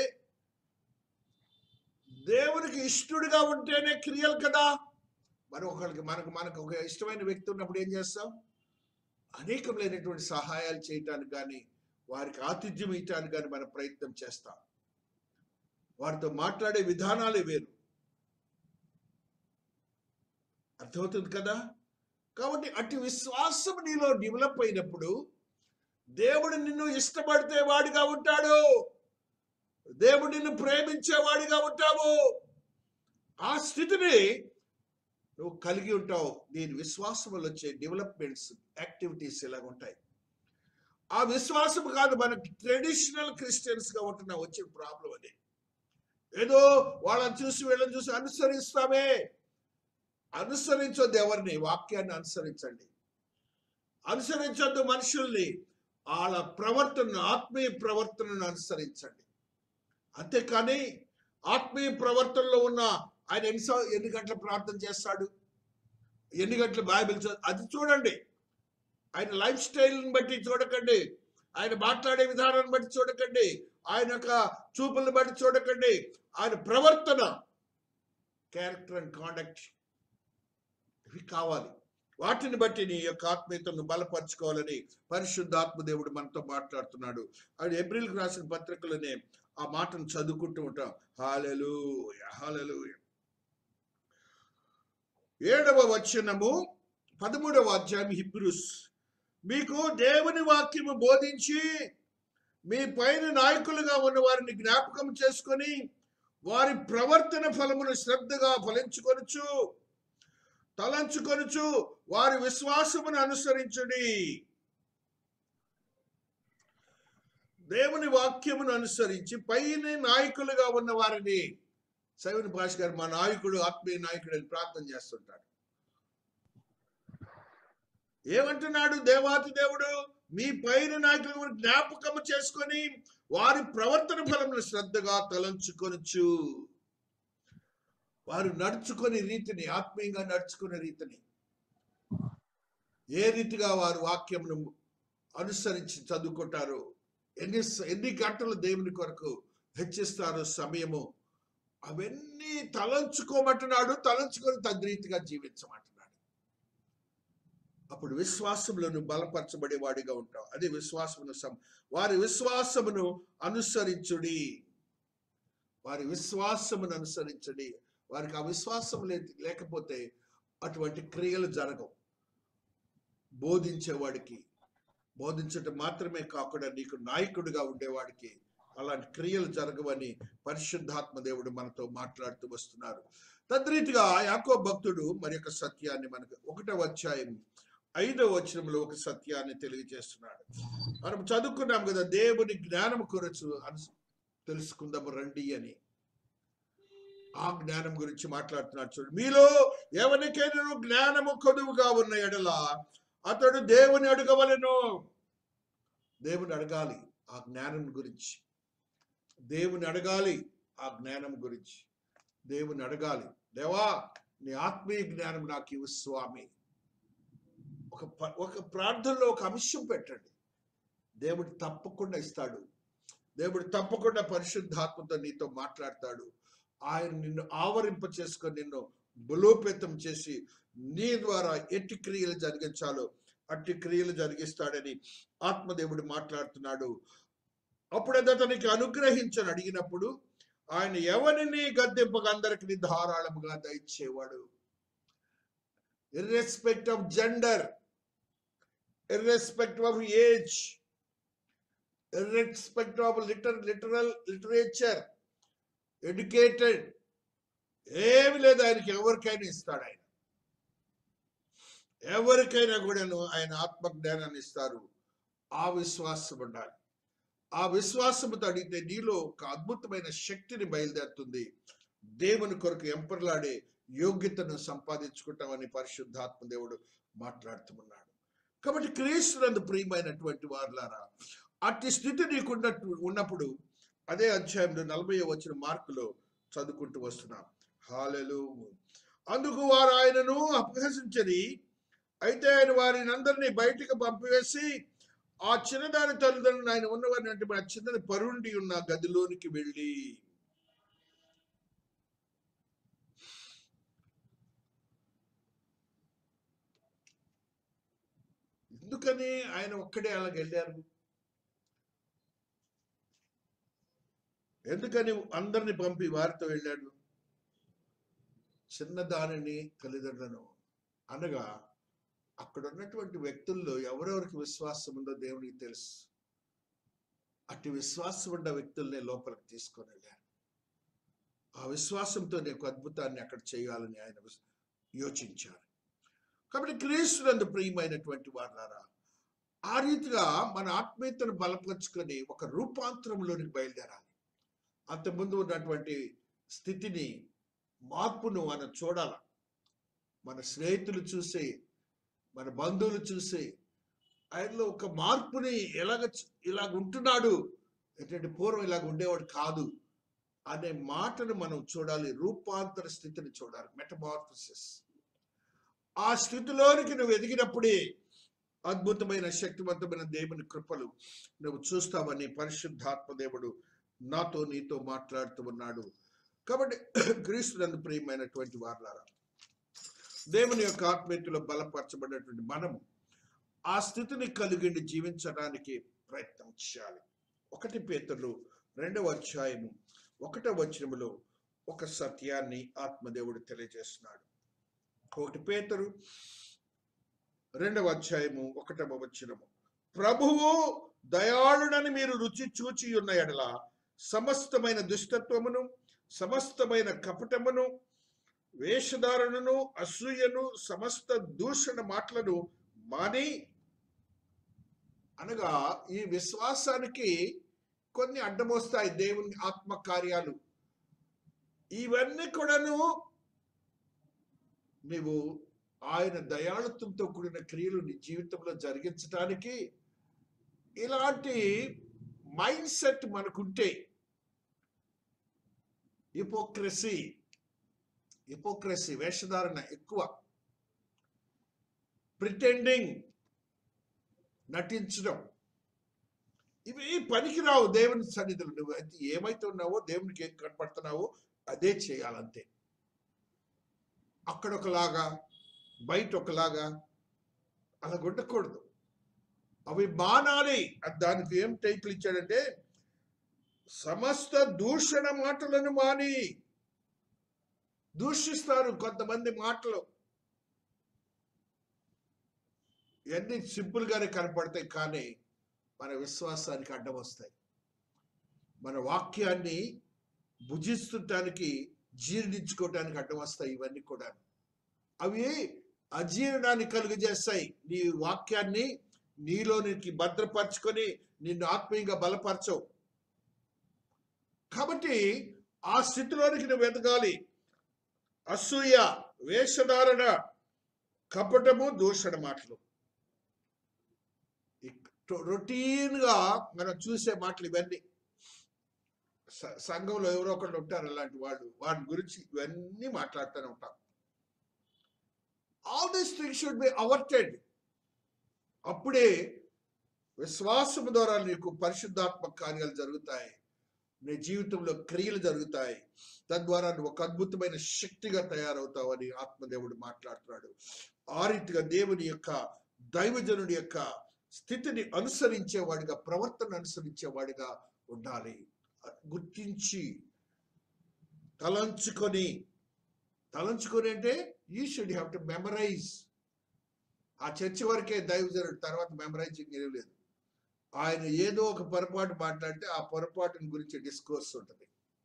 [SPEAKER 1] దేవునికి ఇష్టడుగా ఉంటేనే క్రియలు కదా మరి ఒకరికి మనకు మనకు ఒక ఇష్టమైన వ్యక్తి ఉన్నప్పుడు ఏం చేస్తాం అనేకమైనటువంటి సహాయాలు చేయటానికి కానీ వారికి ఆతిథ్యం ఇవ్వటానికి కానీ మనం ప్రయత్నం చేస్తాం వారితో మాట్లాడే విధానాలే వేరు అర్థమవుతుంది కదా కాబట్టి అటు విశ్వాసం నీలో డెవలప్ అయినప్పుడు దేవుడు నిన్ను ఇష్టపడితే వాడిగా ఉంటాడు దేవుడు నిన్ను ప్రేమించేవాడిగా ఉంటావు ఆ స్థితిని నువ్వు కలిగి ఉంటావు దీని విశ్వాసం వల్ల వచ్చే డెవలప్మెంట్స్ యాక్టివిటీస్ ఇలాగ ఉంటాయి ఆ విశ్వాసం కాదు మనకి ట్రెడిషనల్ క్రిస్టియన్స్ గా ఉంటున్నా వచ్చిన ప్రాబ్లం అది ఏదో వాళ్ళని చూసి వీళ్ళని చూసి అనుసరిస్తామే అనుసరించొద్దు ఎవరిని వాక్యాన్ని అనుసరించండి అనుసరించొద్దు మనుషుల్ని వాళ్ళ ప్రవర్తనను ఆత్మీయ ప్రవర్తనను అనుసరించండి అంతేకాని ఆత్మీయ ప్రవర్తనలో ఉన్న ఆయన ఎన్ని సా- ఎన్ని గంటల ప్రార్థన చేస్తాడు ఎన్ని గంటల బైబిల్ చదువు అది చూడండి ఆయన లైఫ్ స్టైల్ని బట్టి చూడకండి ఆయన మాట్లాడే విధానాన్ని బట్టి చూడకండి ఆయన యొక్క చూపులను బట్టి చూడకండి ఆయన ప్రవర్తన క్యారెక్టర్ అండ్ కాండక్ట్ ఇవి కావాలి వాటిని బట్టి నీ యొక్క ఆత్మీయతను బలపరచుకోవాలని పరిశుద్ధాత్మ దేవుడు మనతో మాట్లాడుతున్నాడు ఆయన ఏప్రిల్కి రాసిన పత్రికలోనే ఆ మాటను చదువుకుంటూ ఉంటాం హాలెలు హాలెలు ఏడవ వచనము పదమూడవ అధ్యాయం హిబ్రూస్ మీకు దేవుని వాక్యము బోధించి మీ పైన నాయకులుగా ఉన్న వారిని జ్ఞాపకం చేసుకొని వారి ప్రవర్తన ఫలమును శ్రద్ధగా ఫలించుకొనుచు తలంచుకొనుచు వారి విశ్వాసమును అనుసరించుడి దేవుని వాక్యమును అనుసరించి పైన నాయకులుగా ఉన్న వారిని సైవని భాష గారు మా నాయకుడు ఆత్మీయ నాయకుడు అని ప్రార్థన చేస్తుంటాడు ఏమంటున్నాడు దేవాతి దేవుడు మీ పైన నాయకులు జ్ఞాపకము చేసుకొని వారి ప్రవర్తన ఫలమును శ్రద్ధగా తలంచుకొనొచ్చు వారు నడుచుకునే రీతిని ఆత్మీయంగా నడుచుకునే రీతిని ఏ రీతిగా వారు వాక్యమును అనుసరించి చదువుకుంటారు ఎన్ని ఎన్ని గంటలు దేవుని కొరకు హెచ్చిస్తారు సమయము అవన్నీ తలంచుకోమంటున్నాడు తలంచుకొని తద్రీతిగా జీవించమంటున్నాడు అప్పుడు విశ్వాసంలో నువ్వు బలపరచబడేవాడిగా ఉంటావు అదే విశ్వాసమును సం వారి విశ్వాసమును అనుసరించుడి వారి విశ్వాసమును అనుసరించడి వారికి ఆ విశ్వాసం లే- లేకపోతే అటువంటి క్రియలు జరగవు బోధించేవాడికి బోధించటం మాత్రమే కాకుండా నీకు నాయకుడిగా ఉండేవాడికి అలాంటి క్రియలు జరగవని పరిశుద్ధాత్మ దేవుడు మనతో మాట్లాడుతూ వస్తున్నారు తద్రీతిగా యాకో భక్తుడు మరి యొక్క సత్యాన్ని మనకు ఒకటవ అధ్యాయం ఐదవ వచనంలో ఒక సత్యాన్ని తెలియజేస్తున్నాడు మనం చదువుకున్నాం కదా దేవుని జ్ఞానం కొరచు అను తెలుసుకుందాము రండి అని ఆ జ్ఞానం గురించి మాట్లాడుతున్నాడు చూడు మీలో ఎవరికైనా జ్ఞానము కొదువుగా ఉన్న ఎడల అతడు దేవుని అడగవలెను దేవుని అడగాలి ఆ జ్ఞానం గురించి దేవుని అడగాలి ఆ జ్ఞానం గురించి దేవుని అడగాలి దేవా నీ ఆత్మీయ జ్ఞానం నాకు ఇవ్వు స్వామి ఒక ప- ఒక ప్రార్థనలో ఒక అంశం పెట్టండి దేవుడు తప్పకుండా ఇస్తాడు దేవుడు తప్పకుండా పరిశుద్ధాత్మతో నీతో మాట్లాడతాడు ఆయన నిన్ను ఆవరింప చేసుకొని నిన్ను బలోపేతం చేసి నీ ద్వారా ఎట్టి క్రియలు జరిగించాలో అట్టి క్రియలు జరిగిస్తాడని ఆత్మదేవుడు మాట్లాడుతున్నాడు అప్పుడు అది అతనికి అనుగ్రహించని అడిగినప్పుడు ఆయన ఎవరిని గద్దెంపగా అందరికి ధారాళముగా దయచేవాడు irrespect of gender irrespect of age irrespect of liter literal literature educated ఏమి లేదు ఆయనకి ఎవరికైనా ఇస్తాడు ఆయన ఎవరికైనా కూడాను ఆయన ఆత్మ జ్ఞానాన్ని ఇస్తారు ఆ విశ్వాసం ఉండాలి ఆ విశ్వాసముతో అడిగితే నీలో ఒక అద్భుతమైన శక్తిని బయలుదేరుతుంది దేవుని కొరకు ఎంపర్లాడే యోగ్యతను సంపాదించుకుంటామని పరిశుద్ధాత్మ దేవుడు మాట్లాడుతున్నాడు కాబట్టి క్రీస్తునందు ప్రియమైనటువంటి వారులారా అట్టి స్థితి నీకున్నట్టు ఉన్నప్పుడు అదే అధ్యాయంలో నలభై వచ్చిన మార్కులో చదువుకుంటూ వస్తున్నాం హాలెలు అందుకు వారు ఆయనను అపహసించని అయితే ఆయన వారిని అందరినీ బయటికి పంపివేసి ఆ చిన్నదాని తల్లిదండ్రులు ఆయన ఉన్నవారిని అంటే ఆ చిన్నది పరుండి ఉన్న గదిలోనికి వెళ్ళి ఎందుకని ఆయన ఒక్కడే అలాగ వెళ్ళారు ఎందుకని అందరిని పంపి వారితో వెళ్ళాడు చిన్నదానిని తల్లిదండ్రులను అనగా అక్కడ ఉన్నటువంటి వ్యక్తుల్లో ఎవరెవరికి విశ్వాసం ఉందో దేవునికి తెలుసు అట్టి విశ్వాసం ఉన్న వ్యక్తుల్ని లోపలికి తీసుకొని వెళ్ళారు ఆ విశ్వాసంతో నీకు అద్భుతాన్ని అక్కడ చేయాలని ఆయన విస్- యోచించారు కాబట్టి క్రీస్తునందు ప్రియమైనటువంటి వారారా ఆ రీతిగా మన ఆత్మీయతను బలపరుచుకొని ఒక రూపాంతరంలోనికి బయలుదేరాలి అంతకుముందు ఉన్నటువంటి స్థితిని మార్పును మనం చూడాలి మన స్నేహితులు చూసి మన బంధువులు చూసి ఆయనలో ఒక మార్పుని ఎలాగ చ- ఇలాగ ఉంటున్నాడు ఏంటంటే పూర్వం ఇలాగ ఉండేవాడు కాదు అనే మాటను మనం చూడాలి రూపాంతర స్థితిని చూడాలి మెటమార్ఫసిస్ ఆ స్థితిలోనికి నువ్వు ఎదిగినప్పుడే అద్భుతమైన శక్తివంతమైన దేవుని కృపలు నువ్వు చూస్తావని పరిశుద్ధాత్మ దేవుడు నాతో నీతో మాట్లాడుతూ ఉన్నాడు కాబట్టి క్రీస్తునందు ప్రియమైనటువంటి వారులారా దేవుని యొక్క ఆత్మీయతలో బలపరచబడినటువంటి మనము ఆ స్థితిని కలిగి జీవించడానికి ప్రయత్నం చేయాలి ఒకటి పేతులు రెండవ అధ్యాయము ఒకటవ వచనములో ఒక సత్యాన్ని ఆత్మదేవుడు తెలియజేస్తున్నాడు ఒకటి పేతురు రెండవ అధ్యాయము ఒకటవ వచనము ప్రభువు దయాళుడని మీరు రుచి చూచి ఉన్న ఎడల సమస్తమైన దుష్టత్వమును సమస్తమైన కపటమును వేషధారణను అసూయను సమస్త దూషణ మాటలను మాని అనగా ఈ విశ్వాసానికి కొన్ని అడ్డమొస్తాయి దేవుని ఆత్మ కార్యాలు ఇవన్నీ కూడాను నీవు ఆయన దయాళుత్వంతో కూడిన క్రియలు నీ జీవితంలో జరిగించడానికి ఇలాంటి మైండ్ సెట్ మనకుంటే హిపోక్రసీ హిపోక్రసీ వేషధారణ ఎక్కువ ప్రిటెండింగ్ నటించడం ఇవి పనికిరావు దేవుని సన్నిధులు నువ్వు అయితే ఏమైతే ఉన్నావో దేవునికి ఏం కనపడుతున్నావో అదే చేయాలంతే అక్కడ ఒకలాగా బయట ఒకలాగా అలా ఉండకూడదు అవి మానాలి అది దానికి ఏం టైటిల్ ఇచ్చాడంటే సమస్త దూషణ మాటలను మాని దూషిస్తారు కొంతమంది మాటలు ఇవన్నీ సింపుల్ గానే కనపడతాయి కానీ మన విశ్వాసానికి అడ్డం వస్తాయి మన వాక్యాన్ని భుజిస్తుంటానికి జీర్ణించుకోవటానికి అడ్డం వస్తాయి ఇవన్నీ కూడా అవి అజీర్ణాన్ని కలుగజేస్తాయి నీ వాక్యాన్ని నీలోనికి భద్రపరచుకొని నిన్ను ఆత్మీయంగా బలపరచవు కాబట్టి ఆ స్థితిలోనికి నువ్వు ఎదగాలి అసూయ వేషధారణ కపటము దూషణ మాటలు రొటీన్ గా మనం చూసే మాటలు ఇవన్నీ స- సంఘంలో ఎవరో ఒకళ్ళు ఉంటారు అలాంటి వాళ్ళు వాటి గురించి ఇవన్నీ మాట్లాడుతూనే ఉంటాం all these things should be averted అప్పుడే విశ్వాసం ద్వారా నీకు పరిశుద్ధాత్మక కార్యాలు జరుగుతాయి నీ జీవితంలో క్రియలు జరుగుతాయి తద్వారా నువ్వు ఒక అద్భుతమైన శక్తిగా తయారవుతావని ఆత్మదేవుడు మాట్లాడుతున్నాడు ఆ రీతిగా దేవుని యొక్క దైవజనుడి యొక్క స్థితిని అనుసరించేవాడిగా ప్రవర్తన అనుసరించేవాడిగా ఉండాలి గుర్తించి తలంచుకొని తలంచుకొని అంటే you should have to memorize ఆ చర్చి వరకే దైవజనుడు తర్వాత మెమరైజింగ్ ఏం లేదు ఆయన ఏదో ఒక పొరపాటు మాట్లాడితే ఆ పొరపాటుని గురించి డిస్కోర్స్ ఉంటుంది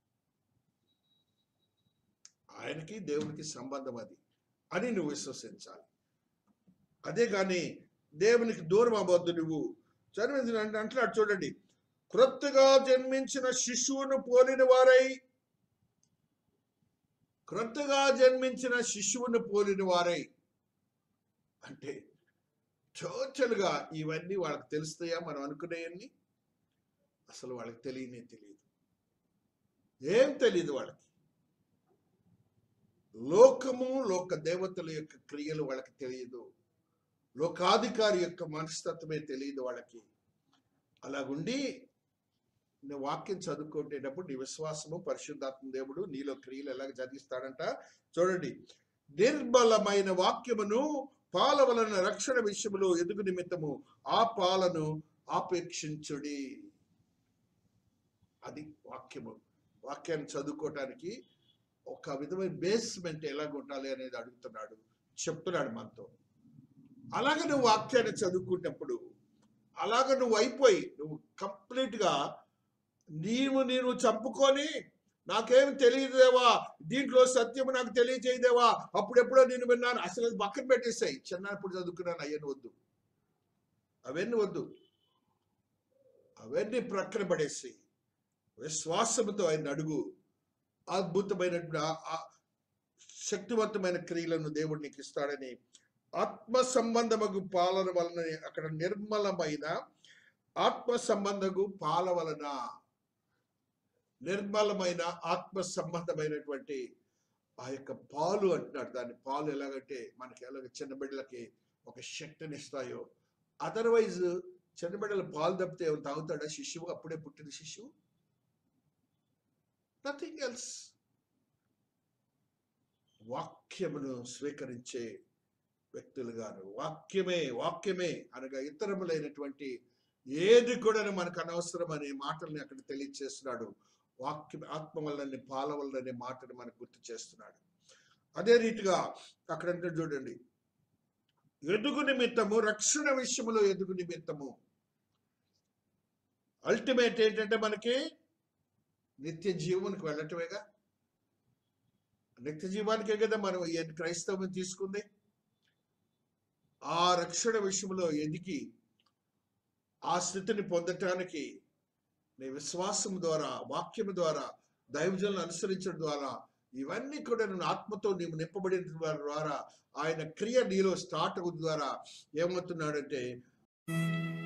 [SPEAKER 1] ఆయనకి దేవునికి సంబంధం అది అని నువ్వు విశ్వసించాలి అదే కానీ దేవునికి దూరం అవ్వద్దు నువ్వు చదివించిన అంటే అంటున్నాడు చూడండి క్రొత్తగా జన్మించిన శిశువును పోలిన వారై క్రొత్తగా జన్మించిన శిశువును పోలిన వారై అంటే టోటల్గా ఇవన్నీ వాళ్ళకి తెలుస్తాయా మనం అనుకునేవన్నీ అసలు వాళ్ళకి తెలియనే తెలియదు ఏం తెలియదు వాళ్ళకి లోకము లోక దేవతల యొక్క క్రియలు వాళ్ళకి తెలియదు లోకాధికారి యొక్క మనస్తత్వమే తెలియదు వాళ్ళకి అలాగుండి నువ్వు వాక్యం చదువుకునేటప్పుడు నీ విశ్వాసము పరిశుద్ధాత్మ దేవుడు నీలో క్రియలు ఎలాగ జరిగిస్తాడంట చూడండి నిర్మలమైన వాక్యమును పాల వలన రక్షణ విషయములో ఎదుగు నిమిత్తము ఆ పాలను ఆపేక్షించుడి అది వాక్యము వాక్యాన్ని చదువుకోవటానికి ఒక విధమైన బేస్మెంట్ ఎలాగ ఉండాలి అనేది అడుగుతున్నాడు చెప్తున్నాడు మనతో అలాగ నువ్వు వాక్యాన్ని చదువుకున్నప్పుడు అలాగ నువ్వు అయిపోయి నువ్వు కంప్లీట్ గా నీవు నేను చంపుకొని నాకేం తెలియదేవా దీంట్లో సత్యము నాకు తెలియజేయదేవా అప్పుడెప్పుడో నేను విన్నాను అసలు అది పక్కన పెట్టేసాయి చిన్నప్పుడు చదువుకున్నాను అయ్యని వద్దు అవన్నీ వద్దు అవన్నీ ప్రక్కన పడేసి విశ్వాసంతో ఆయన అడుగు అద్భుతమైనటువంటి ఆ- ఆ శక్తివంతమైన క్రియలను దేవుడు నీకు ఇస్తాడని ఆత్మ సంబంధమగు పాలన వలన అక్కడ నిర్మలమైన ఆత్మ సంబంధము పాల వలన నిర్మలమైన ఆత్మ సంబంధమైనటువంటి ఆ యొక్క పాలు అంటున్నాడు దాన్ని పాలు ఎలాగంటే మనకి ఎలాగ చిన్న బిడ్డలకి ఒక శక్తిని ఇస్తాయో అదర్వైజ్ చిన్న బిడ్డలు పాలు తప్పితే ఏమైనా తాగుతాడా శిశువు అప్పుడే పుట్టిన శిశువు నథింగ్ ఎల్స్ వాక్యమును స్వీకరించే వ్యక్తులుగాను వాక్యమే వాక్యమే అనగా ఇతరములైనటువంటి ఏది కూడా మనకు అనవసరం అనే మాటల్ని అక్కడ తెలియచేస్తున్నాడు వాక్యం ఆత్మ వల్లనే పాల వల్లనే మాటను మనకు గుర్తు చేస్తున్నాడు అదే రీతిగా అక్కడ అంటే చూడండి ఎదుగు నిమిత్తము రక్షణ విషయములో ఎదుగు నిమిత్తము అల్టిమేట్ ఏంటంటే మనకి నిత్య జీవనికి వెళ్ళటమేగా నిత్య జీవానికే కదా మనం ఈ క్రైస్తవం తీసుకుంది ఆ రక్షణ విషయంలో ఎదిగి ఆ స్థితిని పొందటానికి నీ విశ్వాసం ద్వారా వాక్యం ద్వారా దైవజనులను అనుసరించడం ద్వారా ఇవన్నీ కూడా నేను ఆత్మతో నీవు నింపబడిన ద్వారా ఆయన క్రియ నీలో స్టార్ట్ అవుతుంది ద్వారా ఏమవుతున్నాడంటే